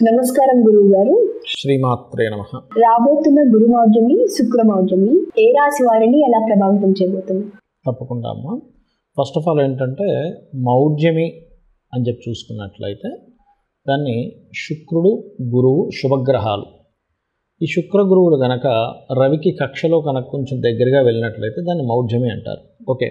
నమస్కారం గురువు గారు శ్రీమాత్రే నమ రాబోతున్న గురుమౌర్యమి శుక్రమౌర్యమి ఏ రాశి వారిని ఎలా ప్రభావితం చేయబోతుంది తప్పకుండా అమ్మ ఫస్ట్ ఆఫ్ ఆల్ ఏంటంటే మౌఢ్యమి అని చెప్పి చూసుకున్నట్లయితే దాన్ని శుక్రుడు గురువు శుభగ్రహాలు ఈ శుక్ర గురువులు గనక రవికి కక్షలో కనుక కొంచెం దగ్గరగా వెళ్ళినట్లయితే దాన్ని మౌఢ్యమి అంటారు ఓకే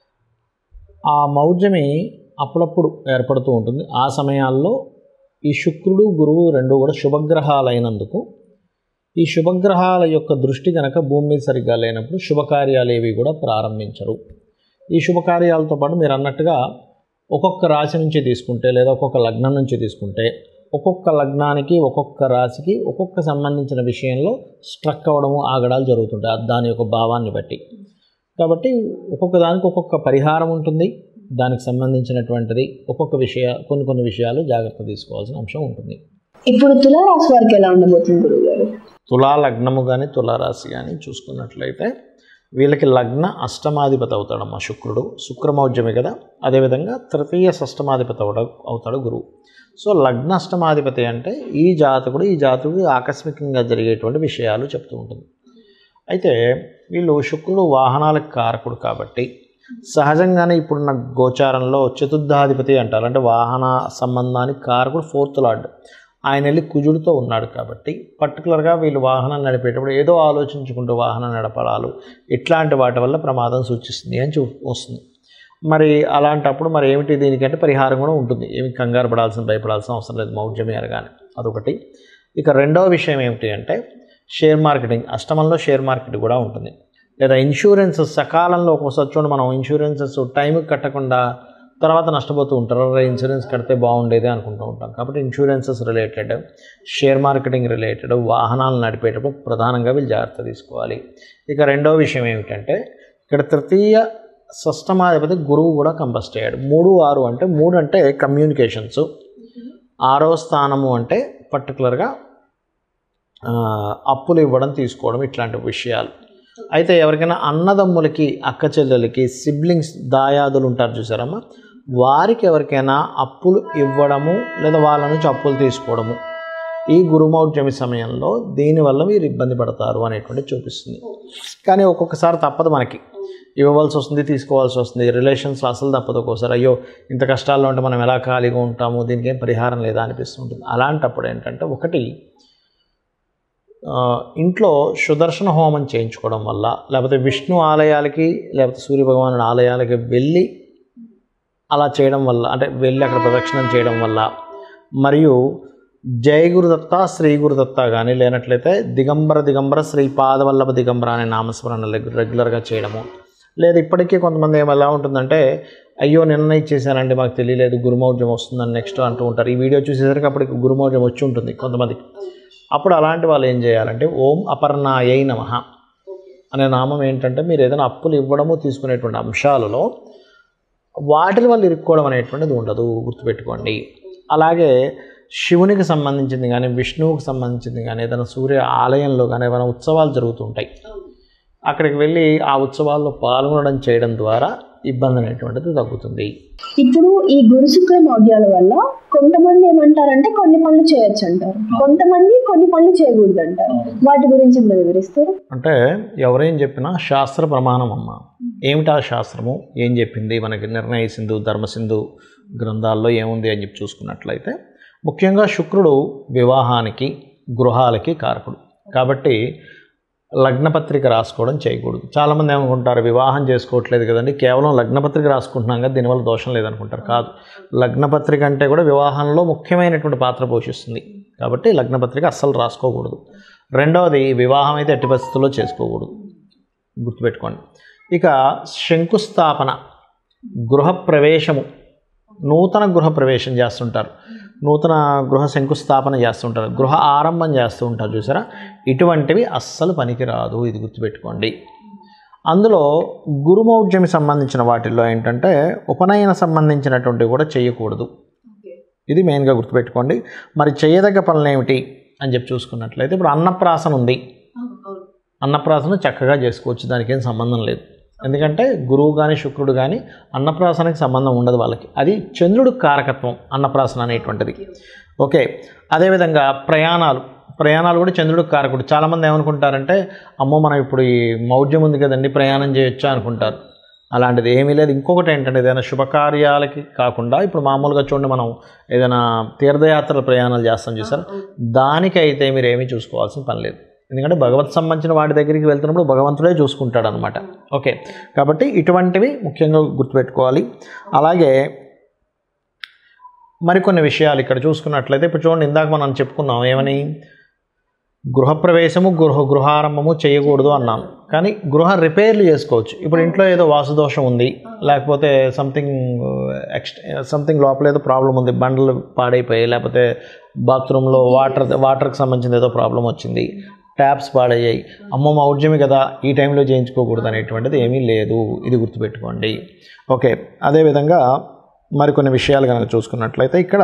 ఆ మౌఢ్యమి అప్పుడప్పుడు ఏర్పడుతూ ఉంటుంది ఆ సమయాల్లో ఈ శుక్రుడు గురువు రెండు కూడా శుభగ్రహాలైనందుకు ఈ శుభగ్రహాల యొక్క దృష్టి కనుక భూమి మీద సరిగ్గా లేనప్పుడు శుభకార్యాలు ఏవి కూడా ప్రారంభించరు ఈ శుభకార్యాలతో పాటు మీరు అన్నట్టుగా ఒక్కొక్క రాశి నుంచి తీసుకుంటే లేదా ఒక్కొక్క లగ్నం నుంచి తీసుకుంటే ఒక్కొక్క లగ్నానికి ఒక్కొక్క రాశికి ఒక్కొక్క సంబంధించిన విషయంలో స్ట్రక్ అవ్వడము ఆగడాలు జరుగుతుంటాయి దాని యొక్క భావాన్ని బట్టి కాబట్టి ఒక్కొక్క దానికి ఒక్కొక్క పరిహారం ఉంటుంది దానికి సంబంధించినటువంటిది ఒక్కొక్క విషయ కొన్ని కొన్ని విషయాలు జాగ్రత్త తీసుకోవాల్సిన అంశం ఉంటుంది ఇప్పుడు తులారాశి వారికి ఎలా ఉండబోతుంది గురువు గారు తులా లగ్నము కానీ తులారాశి కానీ చూసుకున్నట్లయితే వీళ్ళకి లగ్న అష్టమాధిపతి అవుతాడమ్మా శుక్రుడు శుక్రమౌజ్యమే కదా అదేవిధంగా తృతీయ షష్టమాధిపతి అవడ అవుతాడు గురువు సో లగ్న అష్టమాధిపతి అంటే ఈ జాతకుడు ఈ జాతకుడు ఆకస్మికంగా జరిగేటువంటి విషయాలు చెప్తూ ఉంటుంది అయితే వీళ్ళు శుక్రుడు వాహనాలకు కారకుడు కాబట్టి సహజంగానే ఇప్పుడున్న గోచారంలో చతుర్థాధిపతి అంటారు అంటే వాహన సంబంధానికి కారకుడు ఫోర్త్ లార్డ్ ఆయన వెళ్ళి కుజుడితో ఉన్నాడు కాబట్టి పర్టికులర్గా వీళ్ళు వాహనం నడిపేటప్పుడు ఏదో ఆలోచించుకుంటూ వాహనం నడపడాలు ఇట్లాంటి వాటి వల్ల ప్రమాదం సూచిస్తుంది అని చూ వస్తుంది మరి అలాంటప్పుడు మరి ఏమిటి దీనికంటే పరిహారం కూడా ఉంటుంది ఏమి కంగారు పడాల్సిన భయపడాల్సిన అవసరం లేదు మౌఢ్యమే అనగానే అదొకటి ఇక రెండవ విషయం ఏమిటి అంటే షేర్ మార్కెటింగ్ అష్టమంలో షేర్ మార్కెట్ కూడా ఉంటుంది లేదా ఇన్సూరెన్స్ సకాలంలో ఒక్కోసారి చూడండి మనం ఇన్సూరెన్సెస్ టైంకి కట్టకుండా తర్వాత నష్టపోతూ ఉంటారు "అరే, ఇన్సూరెన్స్ కడితే బాగుండేది అనుకుంటూ ఉంటాం కాబట్టి insurances related share marketing related వాహనాలు నడిపేటప్పుడు ప్రధానంగా వీళ్ళు జాగ్రత్త తీసుకోవాలి ఇక రెండో విషయం ఏమిటంటే ఇక్కడ తృతీయ షష్టమాధిపతి గురువు కూడా కంబస్ట్ అయ్యాడు మూడు ఆరు అంటే మూడు అంటే కమ్యూనికేషన్స్ ఆరో స్థానము అంటే పర్టికులర్గా అప్పులు ఇవ్వడం తీసుకోవడం ఇట్లాంటి విషయాలు అయితే ఎవరికైనా అన్నదమ్ములకి అక్క చెల్లెలకి సిబ్లింగ్స్ దాయాదులు ఉంటారు చూసారమ్మా వారికి ఎవరికైనా అప్పులు ఇవ్వడము లేదా వాళ్ళ నుంచి అప్పులు తీసుకోవడము ఈ గురుమౌఢ్యమి సమయంలో దీనివల్ల మీరు ఇబ్బంది పడతారు అనేటువంటి చూపిస్తుంది కానీ ఒక్కొక్కసారి తప్పదు మనకి ఇవ్వవలసి వస్తుంది తీసుకోవాల్సి వస్తుంది రిలేషన్స్ అసలు తప్పదు ఒక్కోసారి అయ్యో ఇంత కష్టాల్లో ఉంటే మనం ఎలా ఖాళీగా ఉంటాము దీనికి ఏం పరిహారం లేదా అనిపిస్తుంటుంది అలాంటప్పుడు ఏంటంటే ఒకటి ఆ, ఇంట్లో సుదర్శన హోమం చేయించుకోవడం వల్ల లేకపోతే విష్ణు ఆలయాలకి లేకపోతే సూర్యభగవానుడి ఆలయాలకి వెళ్ళి అలా చేయడం వల్ల అంటే వెళ్ళి అక్కడ ప్రదక్షిణం చేయడం వల్ల మరియు జయ గురుదత్త శ్రీ గురుదత్త కానీ లేనట్లయితే దిగంబర దిగంబర శ్రీ పాదవల్లభ దిగంబర అనే నామస్మరణ రెగ్యు- రెగ్యులర్గా చేయడము లేదా ఇప్పటికీ కొంతమంది ఏమో ఎలా ఉంటుందంటే అయ్యో నిన్న ఇచ్చేసానండి మాకు తెలియలేదు గురుమౌర్జం వస్తుందని నెక్స్ట్ అంటూ ఉంటారు ఈ వీడియో చూసేసరికి అప్పటికి గురుమౌర్జం వచ్చి ఉంటుంది కొంతమందికి అప్పుడు అలాంటి వాళ్ళు ఏం చేయాలంటే ఓం అపర్ణాయై నమ అనే నామం ఏంటంటే మీరు ఏదైనా అప్పులు ఇవ్వడము తీసుకునేటువంటి అంశాలలో వాటి వల్ల ఇరుక్కోవడం అనేటువంటిది ఉండదు గుర్తుపెట్టుకోండి అలాగే శివునికి సంబంధించింది కానీ విష్ణువుకి సంబంధించింది కానీ ఏదైనా సూర్య ఆలయంలో కానీ ఏమైనా ఉత్సవాలు జరుగుతుంటాయి అక్కడికి వెళ్ళి ఆ ఉత్సవాల్లో పాల్గొనడం చేయడం ద్వారా ఇబ్బంది అనేటువంటిది తగ్గుతుంది ఇప్పుడు ఈ గురు శుక్ర మౌఢ్యాల వల్ల కొంతమంది ఏమంటారంటే కొన్ని పనులు చేయొచ్చు అంటారు కొంతమంది కొన్ని పనులు చేయకూడదు అంటారు వాటి గురించి మీరు వివరిస్తారు అంటే ఎవరేం చెప్పినా శాస్త్ర ప్రమాణం అమ్మ ఏమిటా శాస్త్రము ఏం చెప్పింది మనకి నిర్ణయ సింధు ధర్మసింధు గ్రంథాల్లో ఏముంది అని చెప్పి చూసుకున్నట్లయితే ముఖ్యంగా శుక్రుడు వివాహానికి గృహాలకి కారకుడు కాబట్టి లగ్నపత్రిక రాసుకోవడం చేయకూడదు చాలామంది ఏమనుకుంటారు వివాహం చేసుకోవట్లేదు కదండి కేవలం లగ్నపత్రిక రాసుకుంటున్నాం కదా దీనివల్ల దోషం లేదనుకుంటారు కాదు లగ్నపత్రిక అంటే కూడా వివాహంలో ముఖ్యమైనటువంటి పాత్ర పోషిస్తుంది కాబట్టి లగ్నపత్రిక అస్సలు రాసుకోకూడదు రెండవది వివాహం అయితే ఎట్టి పరిస్థితుల్లో చేసుకోకూడదు గుర్తుపెట్టుకోండి ఇక శంకుస్థాపన గృహప్రవేశము నూతన గృహ ప్రవేశం చేస్తుంటారు నూతన గృహ శంకుస్థాపన చేస్తుంటారు గృహ ఆరంభం చేస్తూ ఉంటారు చూసారా ఇటువంటివి అస్సలు పనికిరాదు ఇది గుర్తుపెట్టుకోండి అందులో గురుమౌఢ్యమి సంబంధించిన వాటిల్లో ఏంటంటే ఉపనయన సంబంధించినటువంటివి కూడా చేయకూడదు ఇది మెయిన్గా గుర్తుపెట్టుకోండి మరి చేయదగ్గ పనులు ఏమిటి అని చెప్పి చూసుకున్నట్లయితే ఇప్పుడు అన్నప్రాసన ఉంది అన్నప్రాసన చక్కగా చేసుకోవచ్చు దానికి ఏం సంబంధం లేదు ఎందుకంటే గురువు కానీ శుక్రుడు కానీ అన్నప్రాసనకి సంబంధం ఉండదు వాళ్ళకి అది చంద్రుడు కారకత్వం అన్నప్రాసన అనేటువంటిది ఓకే అదేవిధంగా ప్రయాణాలు ప్రయాణాలు కూడా చంద్రుడు కారకుడు చాలామంది ఏమనుకుంటారంటే అమ్మో మనం ఇప్పుడు ఈ మౌఢ్యం ఉంది కదండి ప్రయాణం చేయొచ్చా అనుకుంటారు అలాంటిది ఏమీ లేదు ఇంకొకటి ఏంటంటే ఏదైనా శుభకార్యాలకి కాకుండా ఇప్పుడు మామూలుగా చూడండి మనం ఏదైనా తీర్థయాత్రల ప్రయాణాలు చేస్తాం చూసారు దానికైతే మీరు ఏమీ చూసుకోవాల్సిన పని లేదు ఎందుకంటే భగవత్ సంబంధించిన వాటి దగ్గరికి వెళ్తున్నప్పుడు భగవంతుడే చూసుకుంటాడు అనమాట ఓకే కాబట్టి ఇటువంటివి ముఖ్యంగా గుర్తుపెట్టుకోవాలి అలాగే మరికొన్ని విషయాలు ఇక్కడ చూసుకున్నట్లయితే ఇప్పుడు చూడండి ఇందాక మనం చెప్పుకున్నాం ఏమని గృహప్రవేశము గృహ గృహారంభము చేయకూడదు అన్నాం కానీ గృహ రిపేర్లు చేసుకోవచ్చు ఇప్పుడు ఇంట్లో ఏదో వాసుదోషం ఉంది లేకపోతే సంథింగ్ ఎక్స్ట్ సంథింగ్ లోపల ఏదో ప్రాబ్లం ఉంది బండలు పాడైపోయాయి లేకపోతే బాత్రూంలో వాటర్ వాటర్కి సంబంధించిన ఏదో ప్రాబ్లం వచ్చింది ట్యాప్స్ పాడయ్యాయి అమ్మ మౌఢ్యమే కదా ఈ టైంలో చేయించుకోకూడదు అనేటువంటిది ఏమీ లేదు ఇది గుర్తుపెట్టుకోండి ఓకే అదేవిధంగా మరికొన్ని విషయాలు కనుక చూసుకున్నట్లయితే ఇక్కడ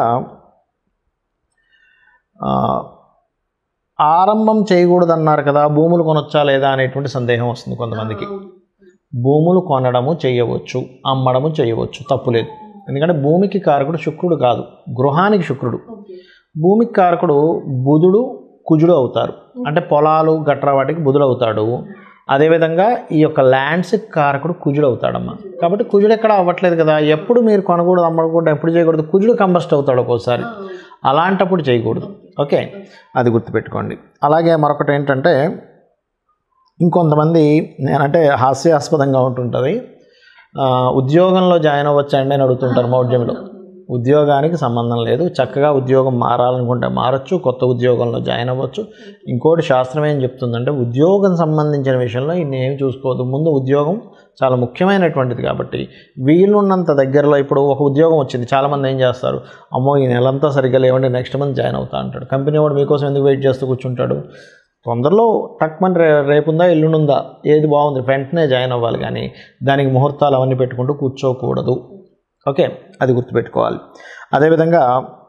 ఆ, ఆరంభం చేయకూడదు అన్నారు కదా భూములు కొనొచ్చా లేదా అనేటువంటి సందేహం వస్తుంది కొంతమందికి భూములు కొనడము చేయవచ్చు అమ్మడము చేయవచ్చు తప్పులేదు ఎందుకంటే భూమికి కారకుడు శుక్రుడు కాదు గృహానికి శుక్రుడు భూమికి కారకుడు బుధుడు కుజుడు అవుతారు అంటే పొలాలు గట్రా వాటికి బుధుడు అవుతాడు అదేవిధంగా ఈ యొక్క ల్యాండ్స్ కారకుడు కుజుడు అవుతాడమ్మా కాబట్టి కుజుడు ఎక్కడ అవ్వట్లేదు కదా ఎప్పుడు మీరు కొనకూడదు అమ్మకూడదు ఎప్పుడు చేయకూడదు కుజుడు కంబస్ట్ అవుతాడు ఒక్కోసారి అలాంటప్పుడు చేయకూడదు ఓకే అది గుర్తుపెట్టుకోండి అలాగే మరొకటి ఏంటంటే ఇంకొంతమంది నేనంటే హాస్యాస్పదంగా ఉంటుంటుంది ఆ, ఉద్యోగంలో జాయిన్ అవ్వచ్చండి అని అడుగుతుంటారు మౌఢ్యంలో ఉద్యోగానికి సంబంధం లేదు చక్కగా ఉద్యోగం మారాలనుకుంటే మారచ్చు కొత్త ఉద్యోగంలో జాయిన్ అవ్వచ్చు ఇంకోటి శాస్త్రం ఏం చెప్తుందంటే ఉద్యోగం సంబంధించిన విషయంలో ఇన్ని ఏమి చూసుకోవద్దు ముందు ఉద్యోగం చాలా ముఖ్యమైనటువంటిది కాబట్టి వీలున్నంత దగ్గరలో ఇప్పుడు ఒక ఉద్యోగం వచ్చింది చాలామంది ఏం చేస్తారు అమ్మో ఈ నెలంతా సరిగ్గా లేవండి నెక్స్ట్ మంత్ జాయిన్ అవుతా అంటాడు కంపెనీ వాడు మీకోసం ఎందుకు వెయిట్ చేస్తూ కూర్చుంటాడు తొందరలో టక్మని రే రేపుందా ఎల్లుండుందా ఏది బాగుంది వెంటనే జాయిన్ అవ్వాలి కానీ దానికి ముహూర్తాలు అవన్నీ పెట్టుకుంటూ కూర్చోకూడదు ఓకే అది గుర్తుపెట్టుకోవాలి అదేవిధంగా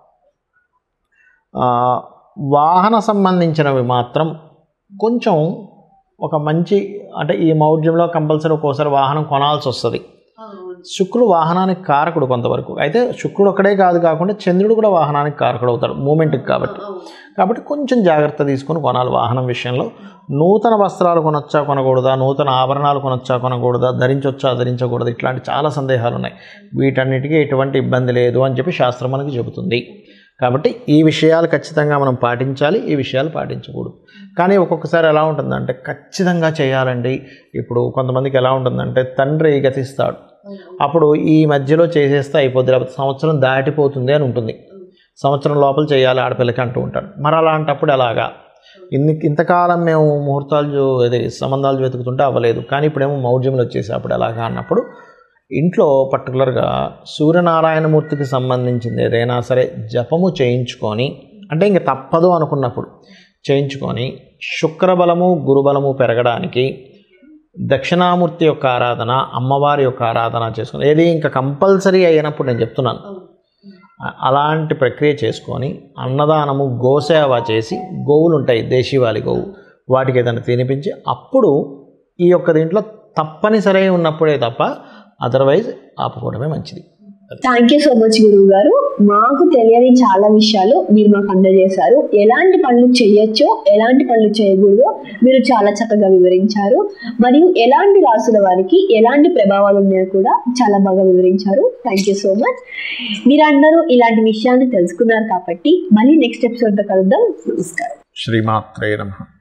ఆ, వాహన సంబంధించినవి మాత్రం కొంచెం ఒక మంచి అంటే ఈ మౌఢ్యంలో కంపల్సరీ ఒక్కోసారి వాహనం కొనాల్సి వస్తుంది శుక్రుడు వాహనానికి కారకుడు కొంతవరకు అయితే శుక్రుడు ఒక్కడే కాదు కాకుండా చంద్రుడు కూడా వాహనానికి కారకుడు అవుతాడు మూమెంట్కి కాబట్టి కాబట్టి కొంచెం జాగ్రత్త తీసుకొని కొనాలి వాహనం విషయంలో నూతన వస్త్రాలు కొనొచ్చా కొనకూడదా నూతన ఆభరణాలు కొనొచ్చా కొనకూడదా ధరించొచ్చా ధరించకూడదు ఇట్లాంటి చాలా సందేహాలు ఉన్నాయి వీటన్నిటికీ ఎటువంటి ఇబ్బంది లేదు అని చెప్పి శాస్త్రం మనకి చెబుతుంది కాబట్టి ఈ విషయాలు ఖచ్చితంగా మనం పాటించాలి ఈ విషయాలు పాటించకూడదు కానీ ఒక్కొక్కసారి ఎలా ఉంటుందంటే ఖచ్చితంగా చేయాలండి ఇప్పుడు కొంతమందికి ఎలా ఉంటుందంటే తండ్రి గతిస్తాడు అప్పుడు ఈ మధ్యలో చేసేస్తే అయిపోద్ది లేకపోతే సంవత్సరం దాటిపోతుంది అని ఉంటుంది సంవత్సరం లోపల చేయాలి ఆడపిల్లకి అంటూ ఉంటాడు మరి అలాంటప్పుడు ఎలాగా ఇన్ని ఇంతకాలం మేము ముహూర్తాలు చూ- అదే సంబంధాలు వెతుకుతుంటే అవ్వలేదు కానీ ఇప్పుడేమో మౌఢ్యంలో వచ్చేసి అప్పుడు ఎలాగా అన్నప్పుడు ఇంట్లో పర్టికులర్గా సూర్యనారాయణమూర్తికి సంబంధించింది ఏదైనా సరే జపము చేయించుకొని అంటే ఇంక తప్పదు అనుకున్నప్పుడు చేయించుకొని శుక్రబలము గురుబలము పెరగడానికి దక్షిణామూర్తి యొక్క ఆరాధన అమ్మవారి యొక్క ఆరాధన చేసుకుని ఏది ఇంకా కంపల్సరీ అయినప్పుడు నేను చెప్తున్నాను అ- అలాంటి ప్రక్రియ చేసుకొని అన్నదానము గోసేవ చేసి గోవులు ఉంటాయి దేశీవాలి గోవు వాటికి ఏదైనా తినిపించి అప్పుడు ఈ యొక్క దీంట్లో తప్పనిసరి ఉన్నప్పుడే తప్ప అదర్వైజ్ ఆపుకోవడమే మంచిది థ్యాంక్ యూ సో మచ్ గురువు గారు మాకు తెలియని చాలా విషయాలు మీరు మాకు అందజేశారు ఎలాంటి పనులు చేయొచ్చో ఎలాంటి పనులు చేయకూడదో మీరు చాలా చక్కగా వివరించారు మరియు ఎలాంటి రాసుల వారికి ఎలాంటి ప్రభావాలు ఉన్నాయో కూడా చాలా బాగా వివరించారు థ్యాంక్ యూ సో మచ్ మీరందరూ ఇలాంటి విషయాన్ని తెలుసుకున్నారు కాబట్టి మళ్ళీ నెక్స్ట్ ఎపిసోడ్తో కలుద్దాం నమస్కారం శ్రీమాత్రే నమ